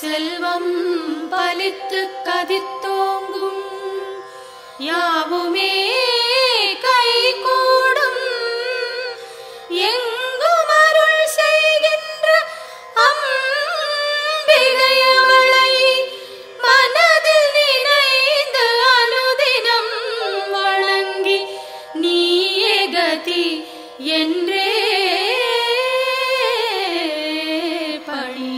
செல்வம் பலித்து கதித்தோங்கும் யாவுமே கைகூடும் எங்கும் அருள் செய்கின்ற அம்பிகையவளை மனதில் நினைந்து அனுதினம் வணங்கி நீயே கதி என்றே பணி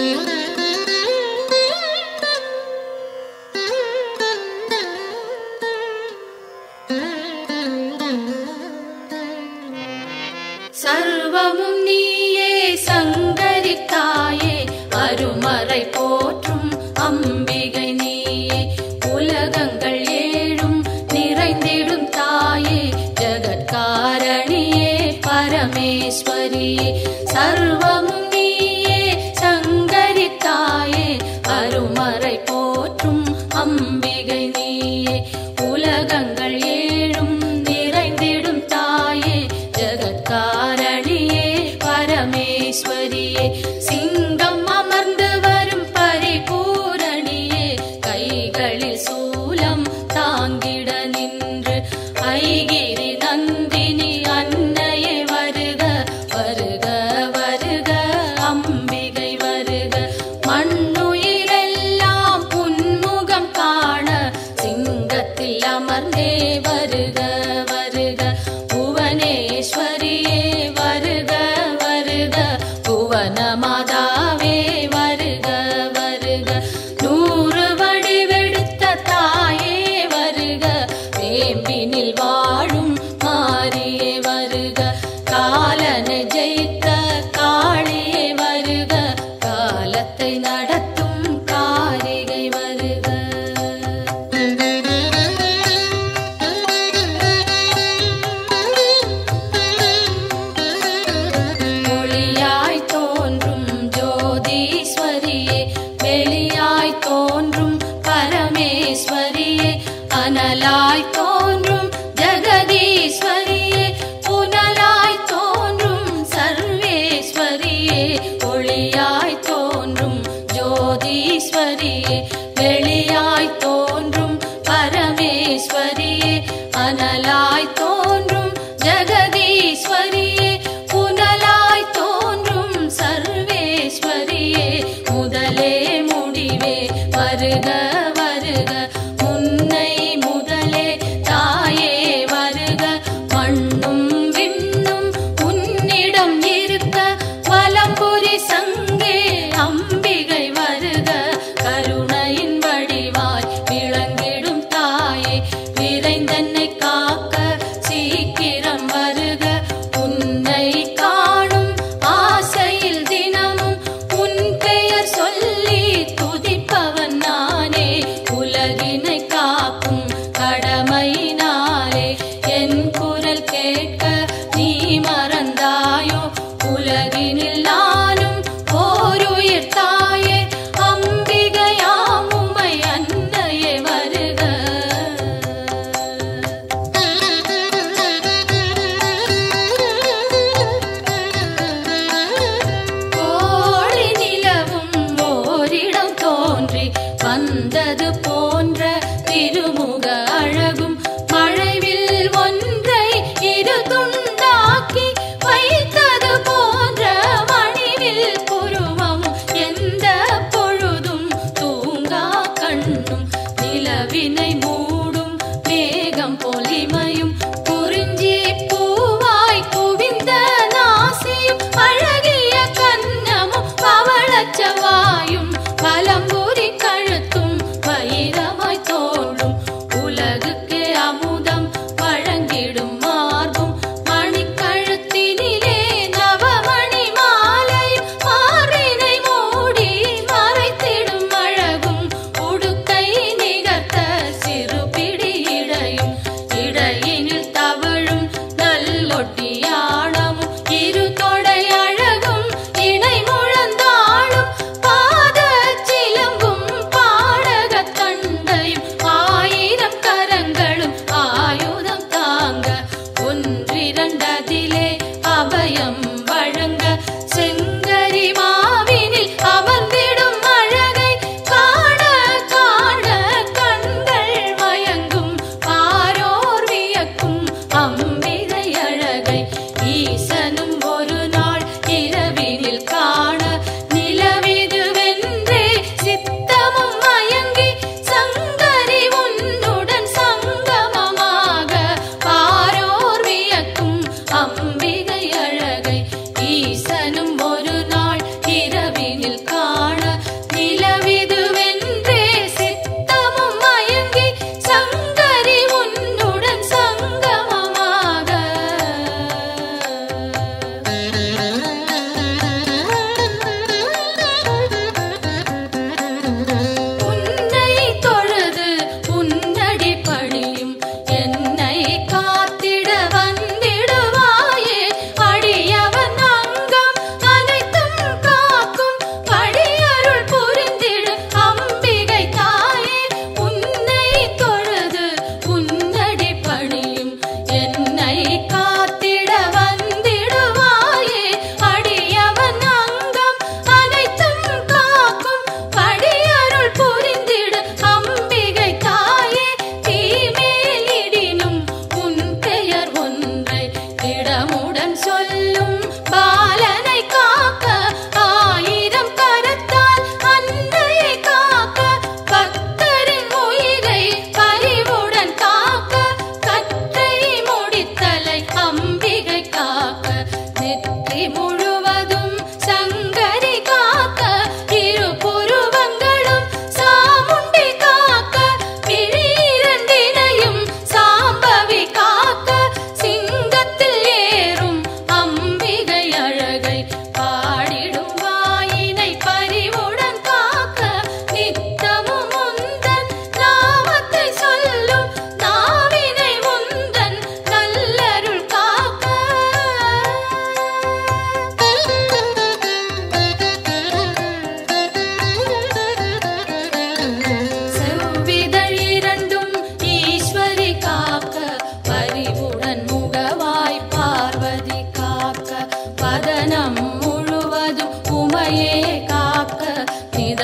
சர்வமும் நீயே சங்கரித்தாயே அருமறை போற்றும் அம்பிகை நீயே உலகங்கள் ஏழும் நிறைந்திடும் தாயே ஜகத்காரணியே பரமேஸ்வரியே சர்வமும் நீயே சங்கரித்தாயே அருமறை போற்றும் அம்பிகை நீயே உலகங்கள் ஏழும் நிறைந்திடும் தாயே ஜகத்காரணியே பரமேஸ்வரியே சிங்கம் அமர்ந்து வரும் பரிபூரணியே கைகளில் சூலம் தாங்கிட நின்று ஐகிரி நந்தினி அன்னையே வருக வருக வருக அம்பிகை வருக மண்ணுயிரெல்லாம் புன்முகம் காண சிங்கத்தில் அமர்ந்தே வருக வருக புவனேஸ்வரியே வருக வருக புவன மாதாவே வருக வருக நூறு வடிவெடுத்த தாயே வருக வேம்பினில் வாழும் மாரியே வருக காலனை ஜெயித்த காளியே வருக காலத்தை நடத்தும் காரிகை வருக ஒளியாய் தோன்றும் ஜோதீஸ்வரியே வெளியாய் தோன்றும் பரமேஸ்வரியே அனலாய் தோன்றும் ஜெகதீஸ்வரியே புனலாய் தோன்றும் சர்வேஸ்வரியே ஒளியாய் தோன்றும் ஜோதீஸ்வரியே வெளியாய் தோன்றும் பரமேஸ்வரியே அனலாய் தோன்றும் ஜெகதீஸ்வரியே புனலாய் தோன்றும் சர்வேஸ்வரியே முதலே முடிவே வருக வருக முன்னை முதலே தாயே வருக மண்ணும் விண்ணும் உன்னிடம் இருக்க வலம்புரி சங்கே அம்பிகை வருக கருணையின் வடிவாய் விளங்கிடும் தாயே விரைந்தன்னை காக்க சீக்கிரம் வருக உன்னை காணும் ஆசையில் தினமும் உன் பெயர் சொல்லி துதிப்பவன் நானே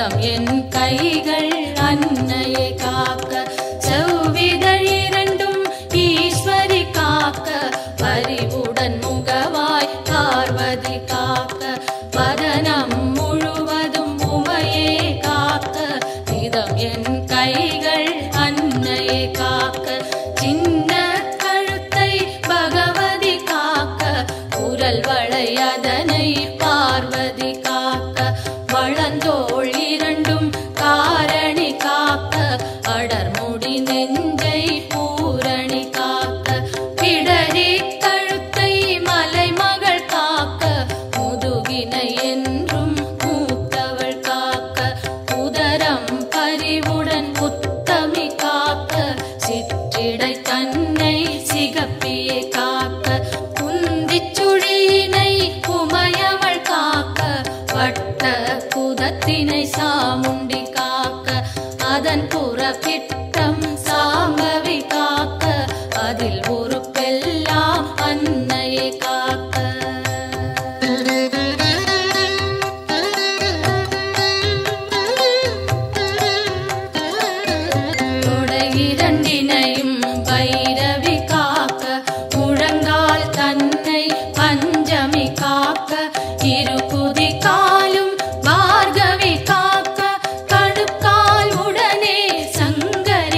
நிதம் என் கைகள் அன்னையை காக்க செவ்விதழ் இரண்டும் ஈஸ்வரி காக்க பரிவுடன் முகவாய் பார்வதி காக்க வதனம் முழுவதும் உமையே காக்க நிதம் என் கைகள் அன்னையை காக்க சின்ன கழுத்தை பகவதி காக்க குரல் வளை அதனை பார்வதி காக்க வளந்தோள் இரண்டும் காரணி காக்க அடர்முடி நெஞ்சை பூரணி காக்க பிடரி கழுத்தை மலைமகள் காக்க முதுகினை என்றும் மூத்தவள் காக்க உதரம் பரிவுடன் உத்தமி காக்க சிற்றிடை தன்னை சிகப்பியே காக்க குந்திச் சுழியினை உமையவள் காக்க வட்ட குதத்தினை சாமுண்டி காக்க அதன் புறக்கிட்டம் சாம்பவி காக்க அதில் ஒரு பெல்லாம் அன்னையை காக்க தொடை இரண்டினையும் பைரவி காக்க முழங்கால் தன்னை பஞ்சமி காக்க இரு குதி காலும் பார்கவி காக்க கடுக்கால் உடனே சங்கரி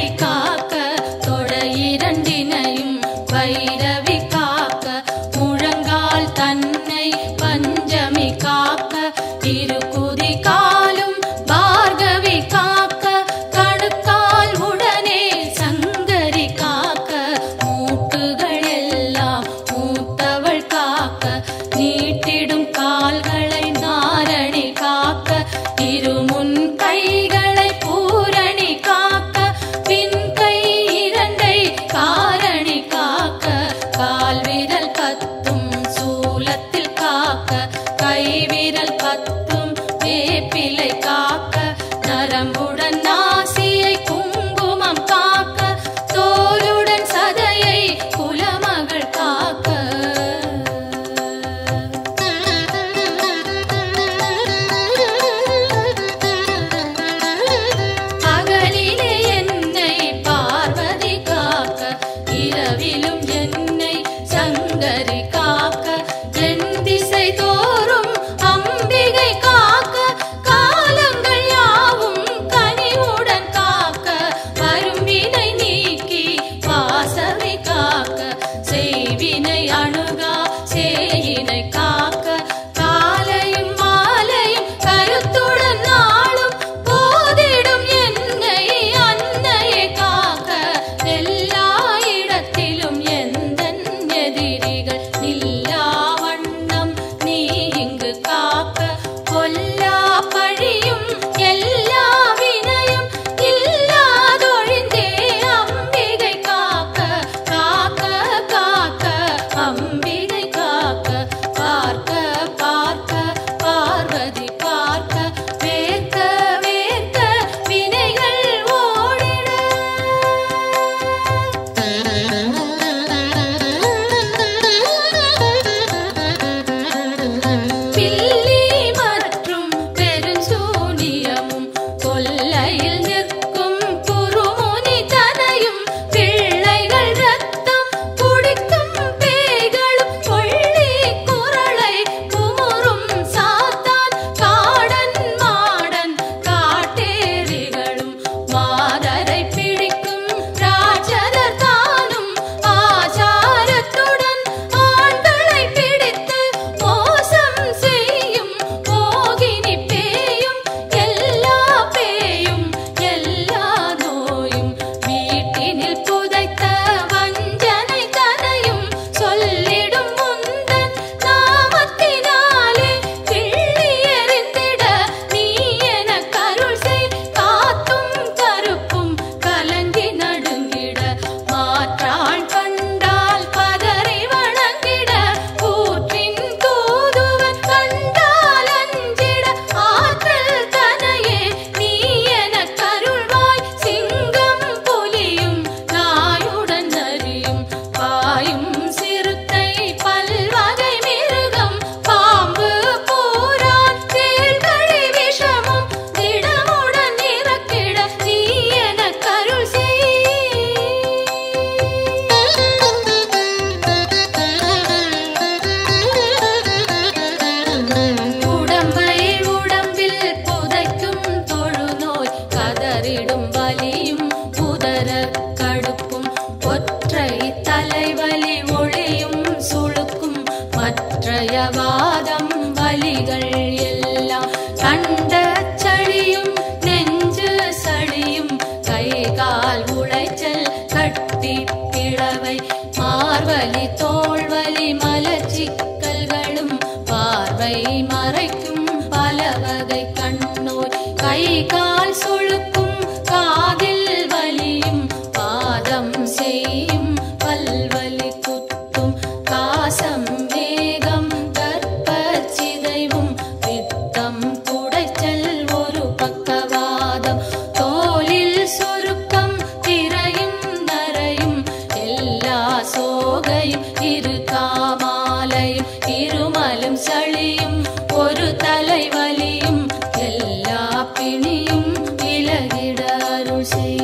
கை கால் சுழுக்கும் காதில் வலியும் பாதம் செய்யும் பல்வலி குத்தும் காசம் வேகம் கற்பச்சிதைவும் பித்தம் குடைச்சல் ஒரு பக்கவாதம் தோலில் சுருக்கம் திரையும் நரையும் எல்லா சோகையும் இரு காமாலையும் இருமலும் சளியும் ஒரு தலைவலியும் எல்லா பிணியும் விலகிட அருள் செய்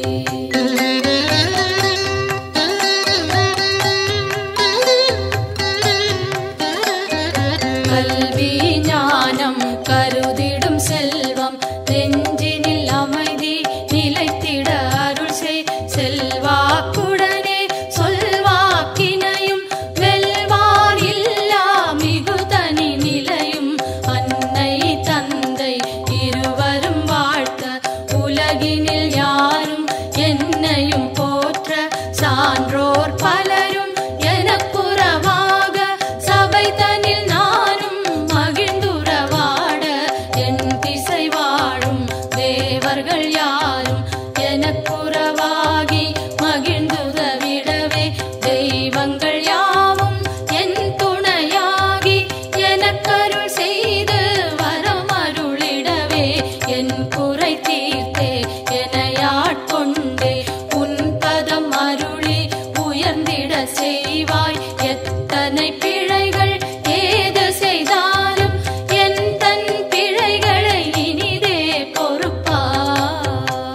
கல்வி ஞானம் கருதிடும் செல்வம் நெஞ்சினில் அமைதி நிலைத்திட அருள் செய் செல்வாக்குடனே சொல்வாக்கினையும் வெல்வார் இல்லா மிகுதனி நிலையும் அன்னை தந்தை இருவரும் வாழ்த்த உலகினில் யாரும் என்னையும் போற்ற சான்றோர் பலரும் எனக்குறவாக சபை தனில் நானும் மகிழ்ந்துறவாட என் திசை வாழும் தேவர்கள் யாரும் எனக்குறவாகி மகிழ்ந்துதவிடவே தெய்வங்கள் யாவும் என் துணையாகி எனக்கருள் செய்து வரமருளிடவே என் குறை தீர்த்தே எனையாட்கொண்டே உன் பதம் அருளி உயர்ந்திட செய்வாய் எத்தனை பிழைகள் ஏது செய்தாலும் என் தன் பிழைகளை இனிதே பொறுப்பாய்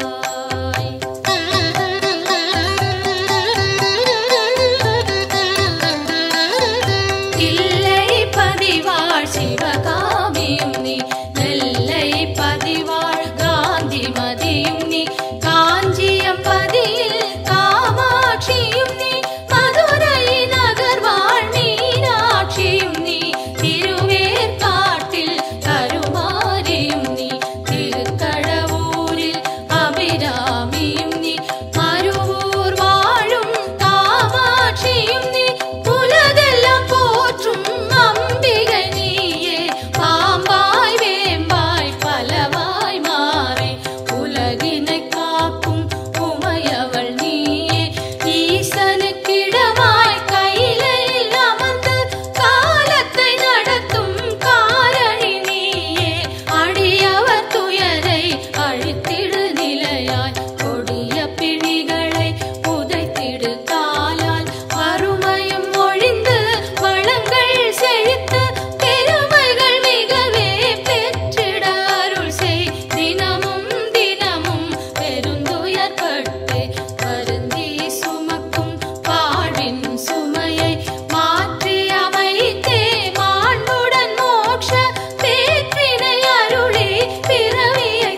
தில்லை பதிவாழ் சிவகாமியும் நீ நெல்லை பதிவாழ் காந்தி மதியும் நீ காஞ்சியம் பதியில் காமாட்சியும் நீ மதுரை நகர் வாழ் மீனாட்சியும் நீ திருவேற்காட்டில் கருமாரியும் நீ திருக்கடவூரில் அபிராமியும் நீ மருவூர் வாழும் காமாட்சியும் நீ உலகெல்லாம் போற்றும் அம்பிகை நீயே பாம்பாய் வேம்பாய் பலவாய் மாறி உலகினை காக்கும் உமையவள் நீயே ஈசனுக்கிடமாய் கையிலில் அமர்ந்து காலத்தை நடத்தும் காரணி நீயே அடியவர் துயரை அழித்திடு நிலையாய் கொடிய பிணிகளை புதைத்திடு காலால் வறுமையும் ஒழிந்து வளங்கள் செழித்து பெருமைகள் மிகவே பெற்றிட அருள் செய் தினமும் தினமும் பெருந்துயர்பட்டு வருந்தி சுமக்கும் வாழ்வின் சுமையை மாற்றி அமைத்தே மாண்புடன் மோட்ச பேற்றினை அருளி பிறவியை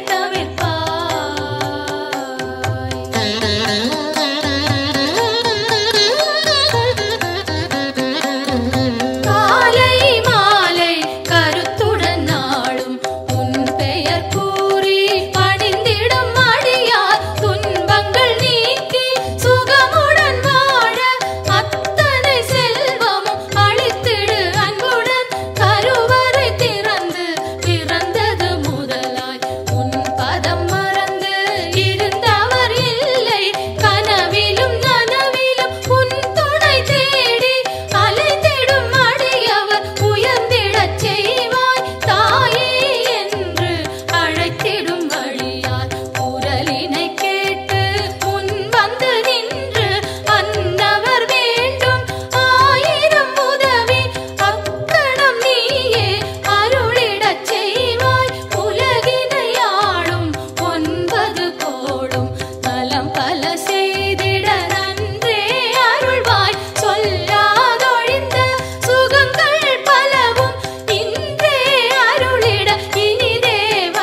தவிர்ப்பாய் காலை மாலை கருத்துடன் நாளும் உன் பெயர் கூறி பணிந்திடும் அடியார் துன்பங்கள் நீக்கி சுகமுடன் வாழ அத்தனை செல்வமும் அளித்திடு அன்புடன் கருவறை திறந்து பிறந்தது முதலாய் உன் பதம் மறந்து இருந்தவர் இல்லை கனவிலும் நனவிலும் உன் துணை தேடி அலைந்திடும் அடியவர் உயர்ந்திடச் செய்வாய் தாயே என்று அழைத்திடும் வழியார் குரலினை கேட்டு முன் வந்து நின்று அன்னவர் வேண்டும் ஆயிரம் உதவி அக்கணம் நீயே அருளிடச் செய்வாய் உலகினை ஆளும் ஒன்பது கோடும் நலம் பல செய்திட நன்றே அருள்வாய் சொல்லாதொழிந்த சுகங்கள் பலவும் இன்றே அருளிட இனிதே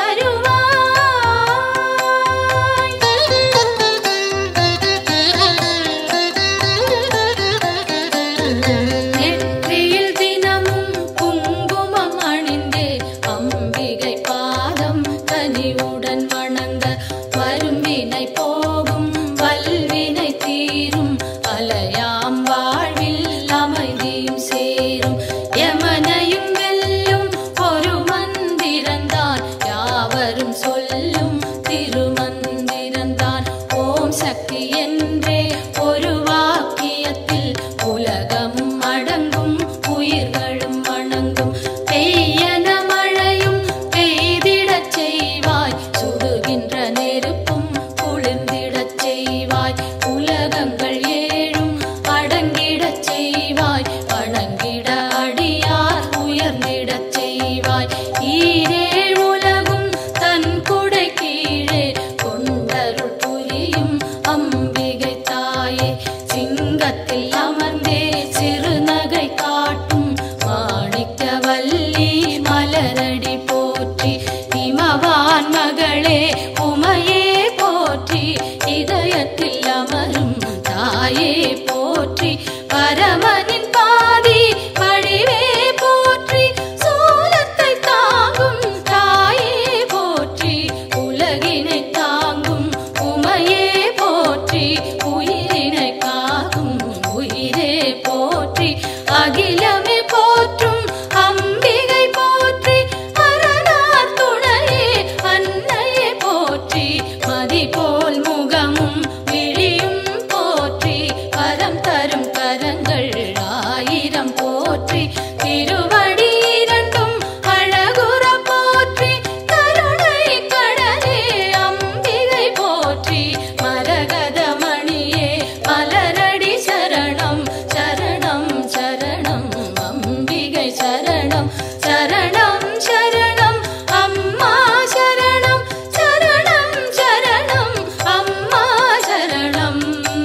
வருவாய் நெற்றியில் தினமும் குங்குமம் அணிந்தே அம்பிகை பாதம் கனிவுடன் வணங்க வரும்பினை போகும் வல்வினை தீரும் அலையாம் வாழ்வில் அமைதியும் சேரும் யமனையும் வெல்லும் ஒரு மந்திரந்தான் யாவரும் சொல் சொல்லும் திருமந்திரந்தான் ஓம் சக்தி என்றே ஒரு வாக்கியத்தில் உலகமும் அடங்கும் உயிர்களும் வணங்கும் பெய்யன மழையும் பெய்திடச் செய்வாய் சுடுகின்ற நெருப்பும் குளிர்ந்திடச் செய்வாய் உலகங்கள் ஏழும் அடங்கிடச் செய்வாய் வணங்கிட அடியார் உயர்ந்திடச் செய்வாய் ஈரேழ் உலகும் தன் குடை கீழே கொண்டருள் புரியும் அம்பிகை தாயே சிங்கத்தில் அமர்ந்தே சிறுநகை காட்டும் மாணிக்கவல்லி மலரடி போற்றி இமவான் மகளே உமையே போற்றி இதயத்தில் அமரும் தாயே போற்றி பரமனின் பாதி வடிவே போற்றி சோலத்தை தாங்கும் தாயே போற்றி உலகினை தாங்கும் உமையே போற்றி உயிரினை காக்கும் உயிரே போற்றி அகிலமே போற்றும் அம்பிகை போற்றி அரணார் துணையே அன்னையே போற்றி மதி போல் முகமும் விழியும் போற்றி வரம் தரும் கரங்கள் ஆயிரம் போற்றி திருவடி இரண்டும் அழகுற போற்றி கருணை கடலே அம்பிகை போற்றி மரகத மணியே மலரடி சரணம் சரணம் சரணம் அம்பிகை சரணம் சரணம் சரணம் அம்மா சரணம் சரணம் சரணம் அம்மா சரணம்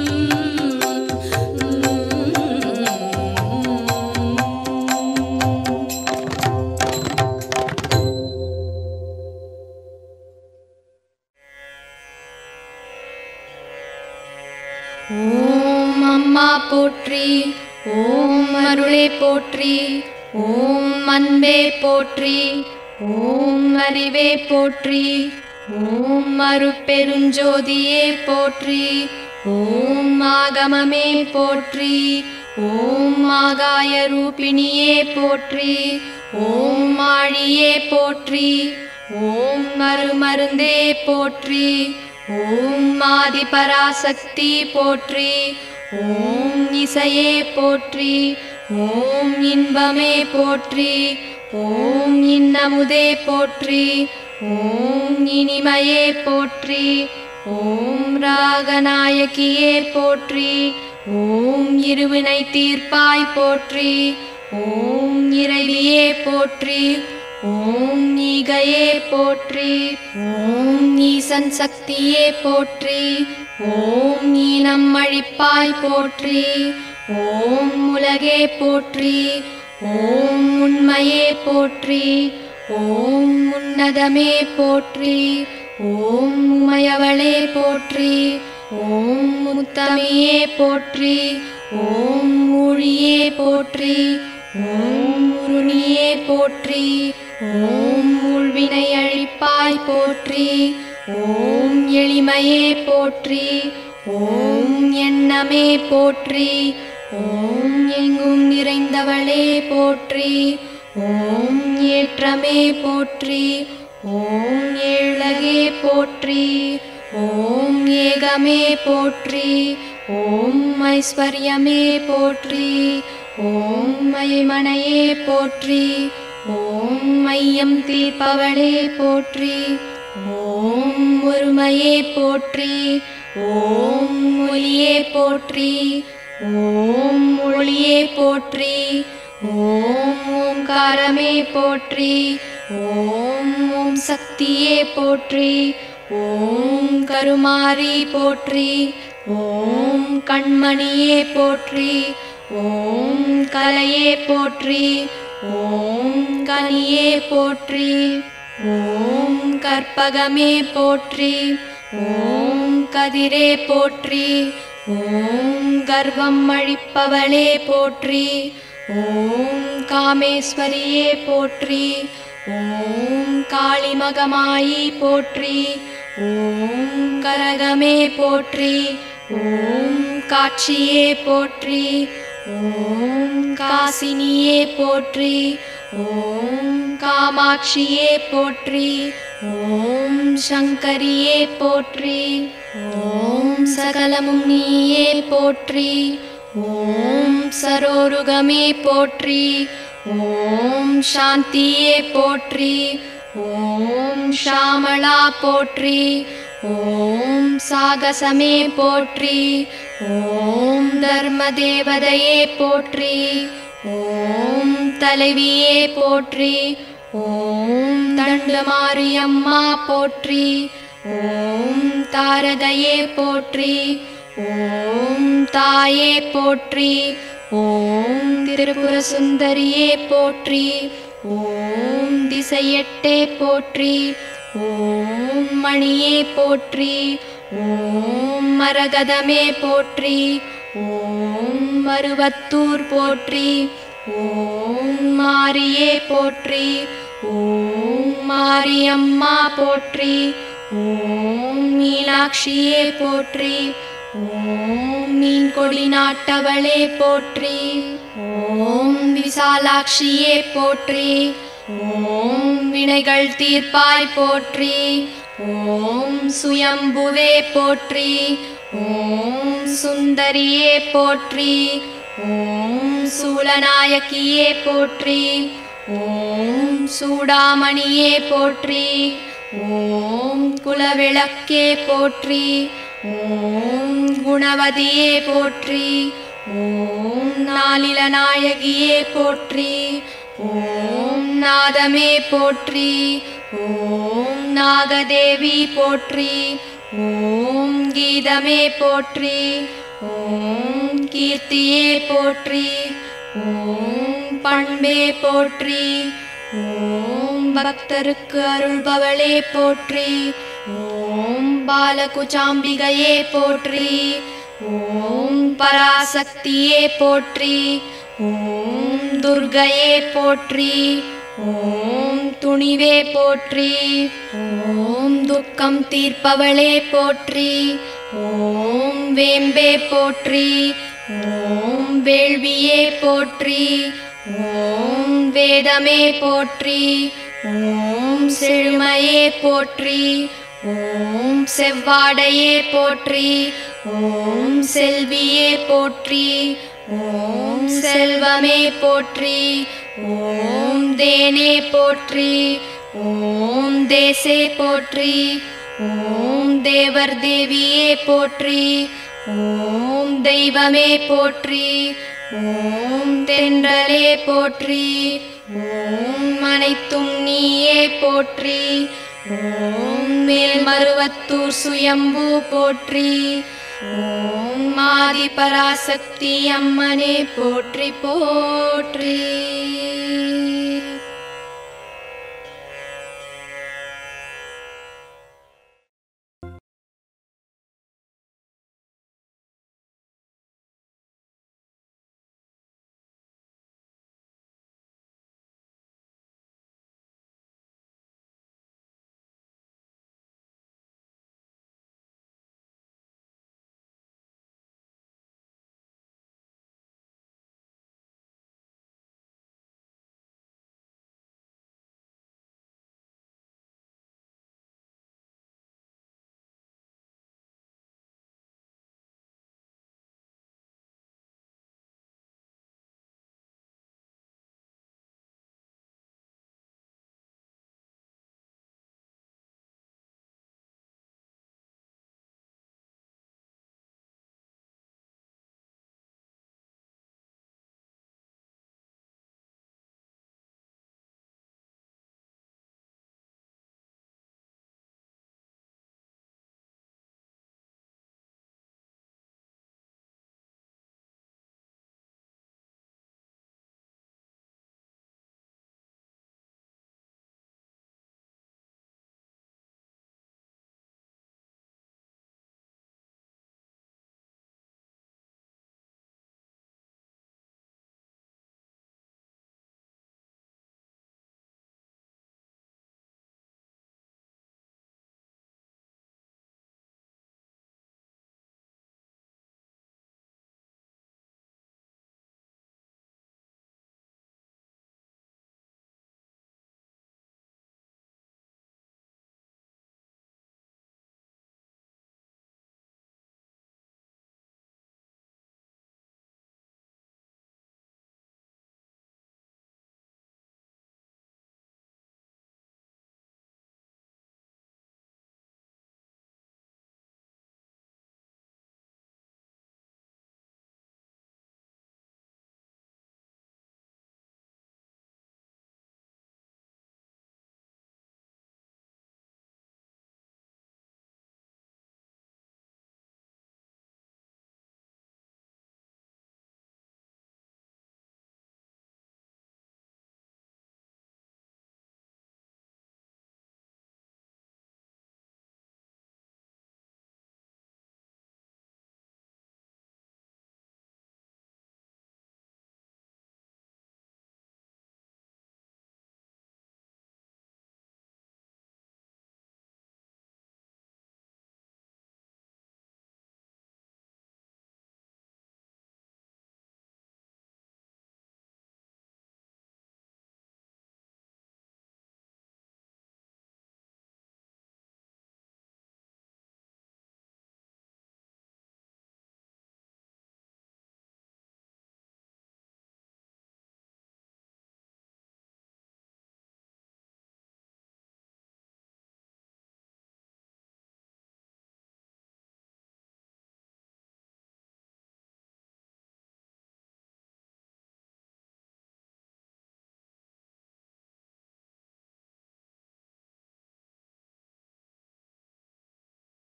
ஓம் அம்மா போற்றி ஓம் அருளே போற்றி ஓம் அன்பே போற்றி ஓம் அறிவே போற்றி ஓம் அருட்பெருஞ்சோதியே போற்றி ஓம் ஆகமமே போற்றி ஓம் ஆகாய ரூபிணியே போற்றி ஓம் ஆழியே போற்றி ஓம் மருமருந்தே போற்றி ஓம் ஆதி பராசக்தி போற்றி ஓம் இசையே போற்றி ஓம் இன்பமே போற்றி ஓம் இன்னமுதே போற்றி ஓம் இனிமையே போற்றி ஓம் ராகநாயகியே போற்றி ஓம் இருவினை தீர்ப்பாய் போற்றி ஓம் இறைவியே போற்றி ஓம் ஈகையே போற்றி ஓம் ஈசன் சக்தியே போற்றி ஓம் ஈனம் அழிப்பாய் போற்றி ஓம் உலகே போற்றி ஓம் உண்மையே போற்றி ஓம் உன்னதமே போற்றி ஓம் உமையவளே போற்றி ஓம் முத்தமியே போற்றி ஓம் ஊழியே போற்றி ஓம் உருணியே போற்றி ஓம் உள்வினை அழிப்பாய் போற்றி ஓம் எளிமையே போற்றி ஓம் எண்ணமே போற்றி ஓம் எங்கும் நிறைந்தவளே போற்றி ஓம் ஏற்றமே போற்றி ஓம் ஏழகே போற்றி ஓம் ஏகமே போற்றி ஓம் ஐஸ்வர்யமே போற்றி ஓம் மயமனையே போற்றி ஓம் மையம் தீர்ப்பவளே போற்றி ஓம் ஒருமையே போற்றி ஓம் ஒளியே போற்றி ஓம் ஒளியே போற்றி ஓம் ஓம்காரமே போற்றி ஓம் ஓம் சக்தியே போற்றி ஓம் கருமாரி போற்றி ஓம் கண்மணியே போற்றி ஓம் கலையே போற்றி ஓம் கனியே போற்றி ஓம் கற்பகமே போற்றி ஓம் கதிரே போற்றி ஓம் கர்வம் அழிப்பவளே போற்றி ஓம் காமேஸ்வரியே போற்றி ஓம் காளிமகமாயி போற்றி ஓம் கரகமே போற்றி ஓம் காட்சியே போற்றி ஓம் காசினியே போற்றி ஓம் காமாட்சியே போற்றி ஓம் சங்கரியே போற்றி ஓம் சகலமும் நீயே போற்றி ஓம் சரோருகமே போற்றி ஓம் சாந்தியே போற்றி ஓம் ஷாமளா போற்றி ஓம் சாகசமே போற்றி ஓம் தர்மதேவதையே போற்றி ஓம் தலைவியே போற்றி ஓம் தண்டமாரியம்மா போற்றி ஓம் தாரகையே போற்றி ஓம் தாயே போற்றி ஓம் திரிபுர சுந்தரியே போற்றி ஓம் திசையெட்டே போற்றி ஓம் மணியே போற்றி ஓம் மரகதமே போற்றி ஓம் மருவத்தூர் போற்றி ஓம் மாரியே போற்றி ஓம் மாரியம்மா போற்றி ஓம் மீனாட்சியே போற்றி ஓம் மீன் கொடி நாட்டவளே போற்றி ஓம் விசாலாட்சியே போற்றி ஓம் வினைகள் தீர்ப்பாய் போற்றி ஓம் சுயம்புவே போற்றி ஓம் சுந்தரியே போற்றி ஓம் சூலநாயகியே போற்றி ஓம் சூடாமணியே போற்றி ஓம் குலவிளக்கே போற்றி ஓம் குணவதியே போற்றி ஓம் நாளில நாயகியே போற்றி ஓம் நாதமே போற்றி ஓம் நாகதேவி போற்றி ஓம் கீதமே போற்றி ஓம் கீர்த்தியே போற்றி ஓம் பண்பே போற்றி ஓம் பக்தருக்கு அருள்பவளே போற்றி ஓம் பாலகுச்சாம்பிகையே போற்றி ஓம் பராசக்தியே போற்றி ஓம் துர்கையே போற்றி ஓம் துணிவே போற்றி ஓம் துக்கம் தீர்ப்பவளே போற்றி ஓம் வேம்பே போற்றி ஓம் வேள்வியே போற்றி ஓம் வேதமே போற்றி ஓம் செழுமையே போற்றி ஓம் செவ்வாடையே போற்றி ஓம் செல்வியே போற்றி ஓம் செல்வமே போற்றி ஓம் தேனே போற்றி ஓம் தேசே போற்றி ஓம் தேவர் தேவியே போற்றி ஓம் தெய்வமே போற்றி ஓம் தென்றலே போற்றி ஓம் அனைத்தும் நீயே போற்றி ஓம் மேல்மருவத்தூர் சுயம்பு போற்றி ஓம் ஆதி பராசக்தி அம்மனே போற்றி போற்றி